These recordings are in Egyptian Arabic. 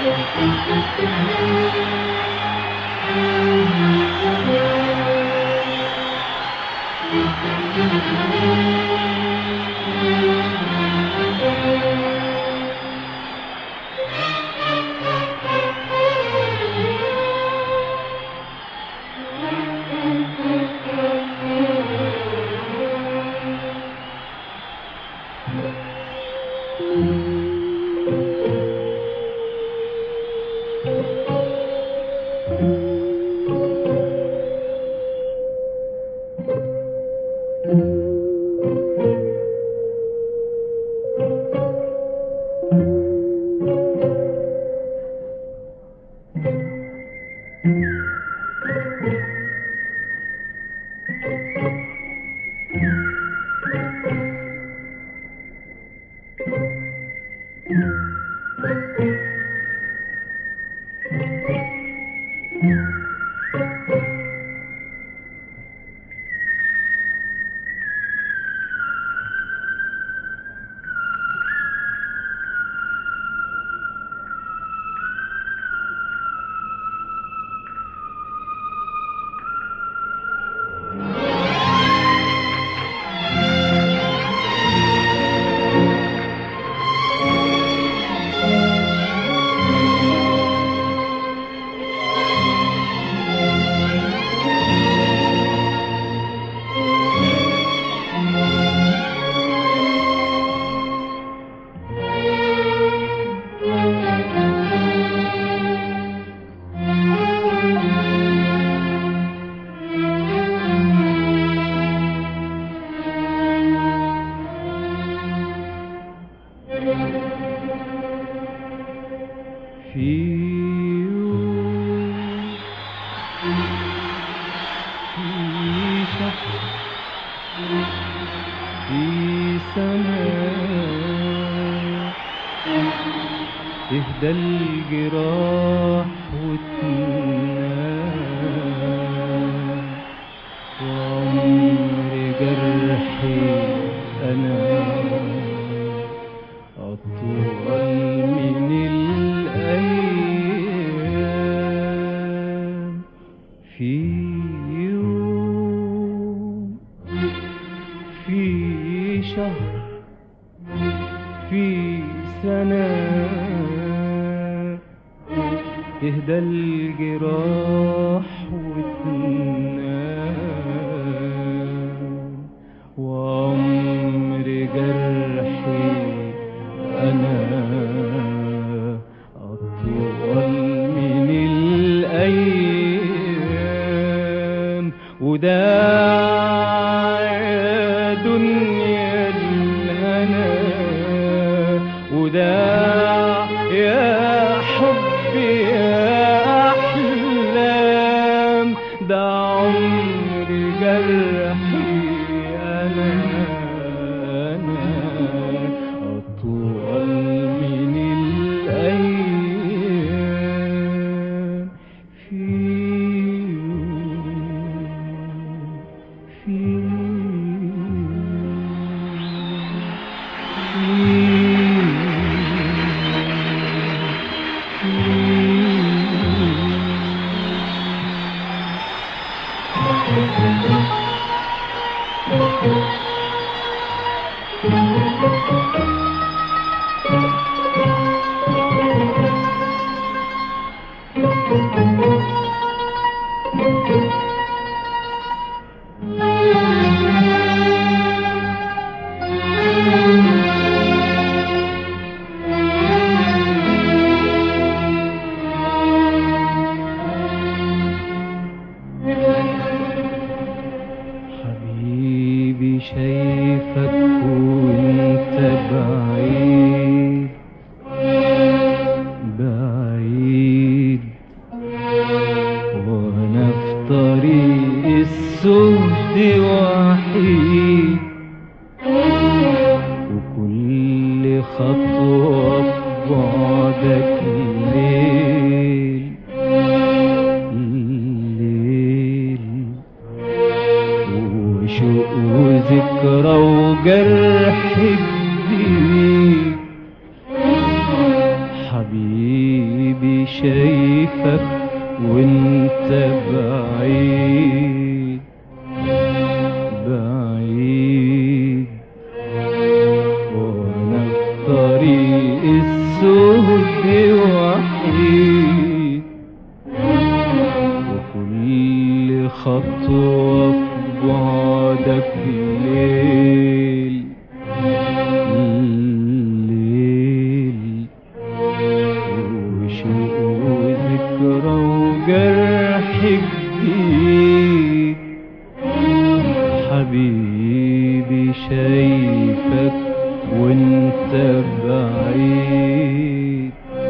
تهدى الجراح وتنام وعمر جرحي أنا أطول من الأيام في يوم في شهر في سنة تهدى الجراح وتنام وعمر جرحي أنا أطول من الأيام وداع دنيا الهنا وداع يا حبي يا أحلام ده عمر جرحي أنا أنا أطول من الأيام في يوم في يوم شايفك وانت بعيد بعيد وانا في طريق السود وحيد وكل خطوة في بعدك ليل ليل وشوق وذكرى وجرح جديد حبيبي شايفك وانت بعيد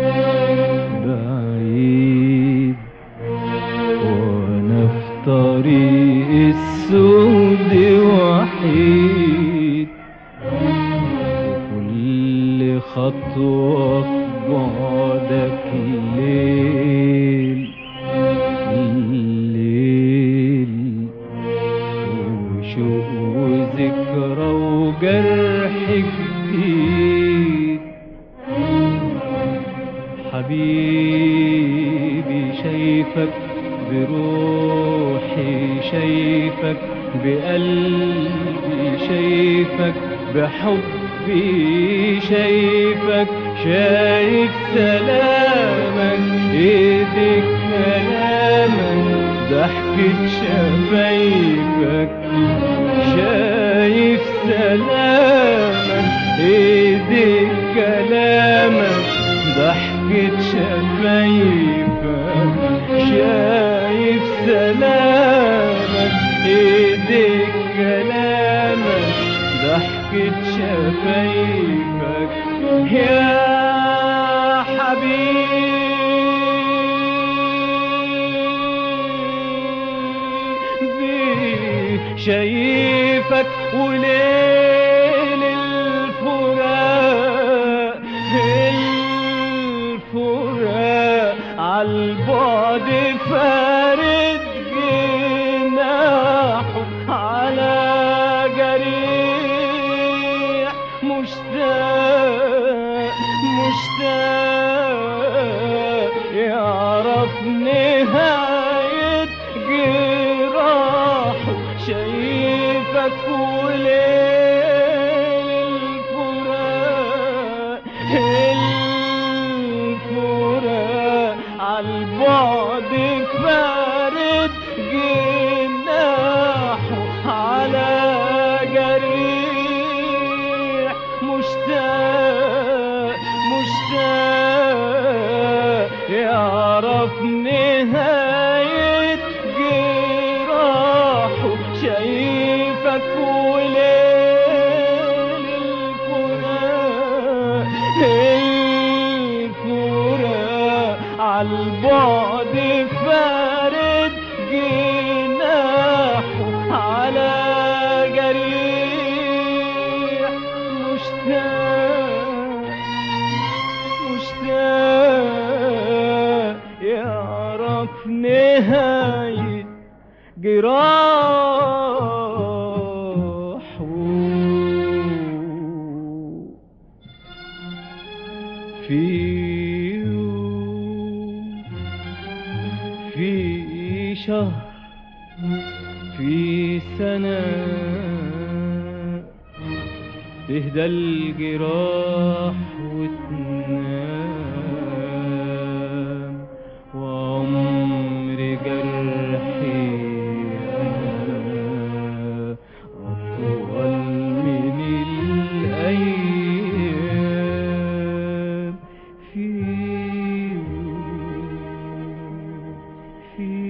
بعيد وانا في طريق السود وحيد وكل خطوة في بعدك ليل ليل وشوق وذكرى وجرح جديد حبيبي شايفك بروحي شايفك بقلبي شايفك بحبي شايفك شايف سلامك ايدك كلامك ضحكة شفايفك شايف سلامك ايدك كلامك ضحكة شفايفك شايف سلامك ايدك كلامك ضحكة شفايفك يا حبيبي شايفك وليل الفراق الفراق عالبعد فارد جناحه على جريح مشتاق مشتاق يعرف نهاية جراحه شايفك وليل الفراق الفراق عالبعد فارد جناحه على جريح مشتاق مشتاق يعرف نهاية جراحه شايفك وليل الفراق الفراق عالبعد فارد جناحه على جريح مشتاق مشتاق يعرف نهاية جراحه في يوم في شهر في سنة تهدى الجراح وتنام وعمر جرحي أنا أطول من الأيام في في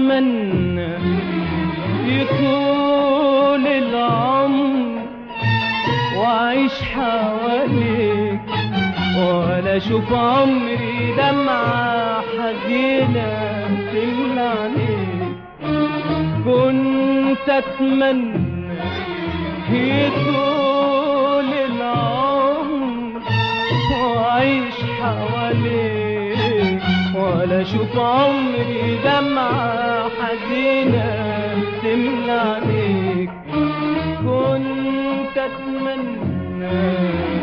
اتمنى يطول العمر واعيش حواليك ولا اشوف عمري دمعة حزينة تملى عليك كنت اتمنى يطول العمر واعيش حواليك ولا اشوف عمري دمعة حزينة تملى عليك كنت اتمنى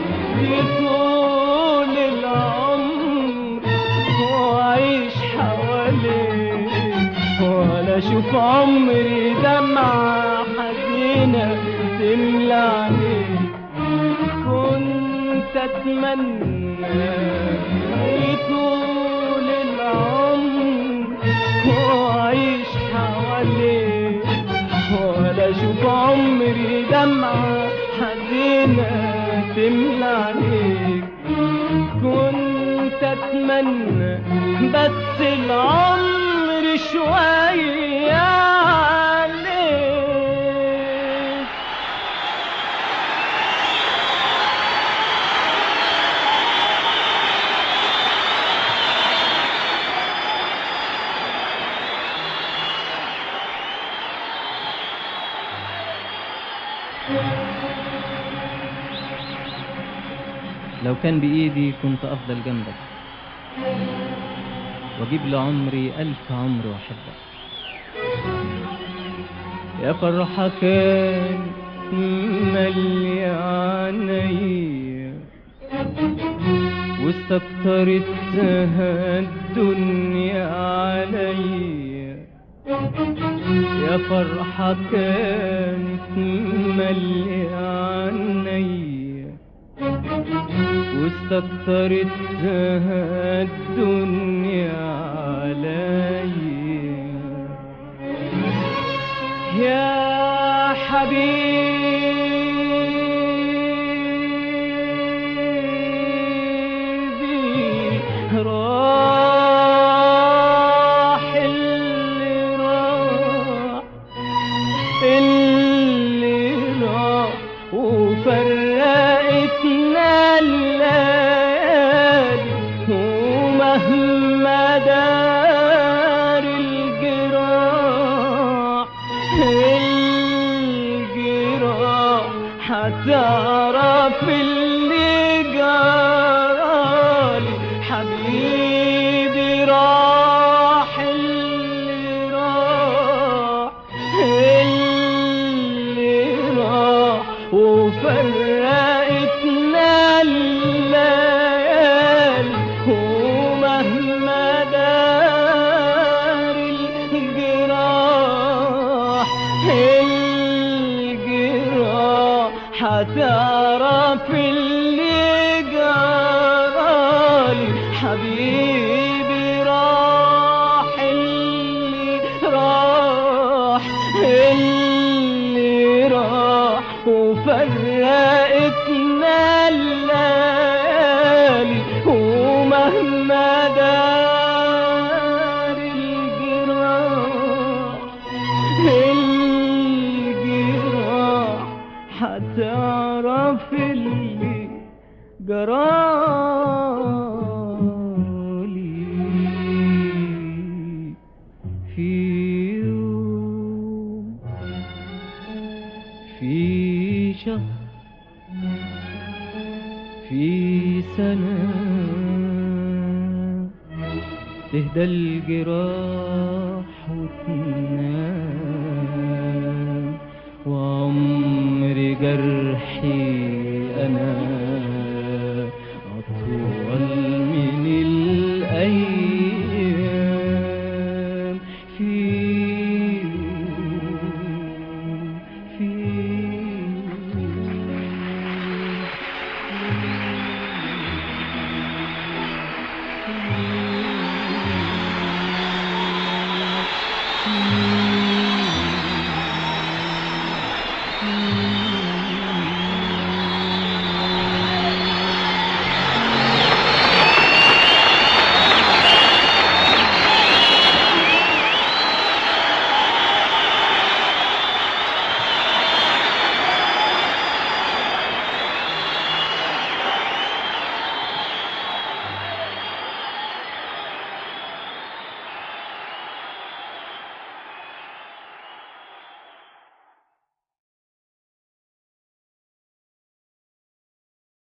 يطول العمر واعيش حواليك ولا اشوف عمري دمعة حزينة تملى عليك كنت اتمنى يطول العمر واعيش حواليك ولا اشوف عمري دمعة حزينة تملى عليك كنت اتمنى بس العمر شوية عليك لو كان بإيدي كنت أفضل جنبك وأجيب لعمري ألف عمر وأحبك يا فرحة كان ملي عينيا واستكترتها الدنيا عليا يا فرحة كانت ملي عينيا واستكترتها الدنيا عليا يا حبيبي راح اللي راح اللي راح وفرقتنا الليالي ومهما دار الجراح الجراح هتعرف اللي جرالي حبيبي راح اللي راح اللي راح وفرقتنا الليالي ومهما دار الجراح الجراح هتعرف اللي جرالي حبيبي راح اللي راح اللي راح وفرقتنا الليالي ومهما دار الجراح الجراح هتعرف اللي جرالي في يوم في شهر في سنة تهدى الجراح وتنام وعمر جرحي أنا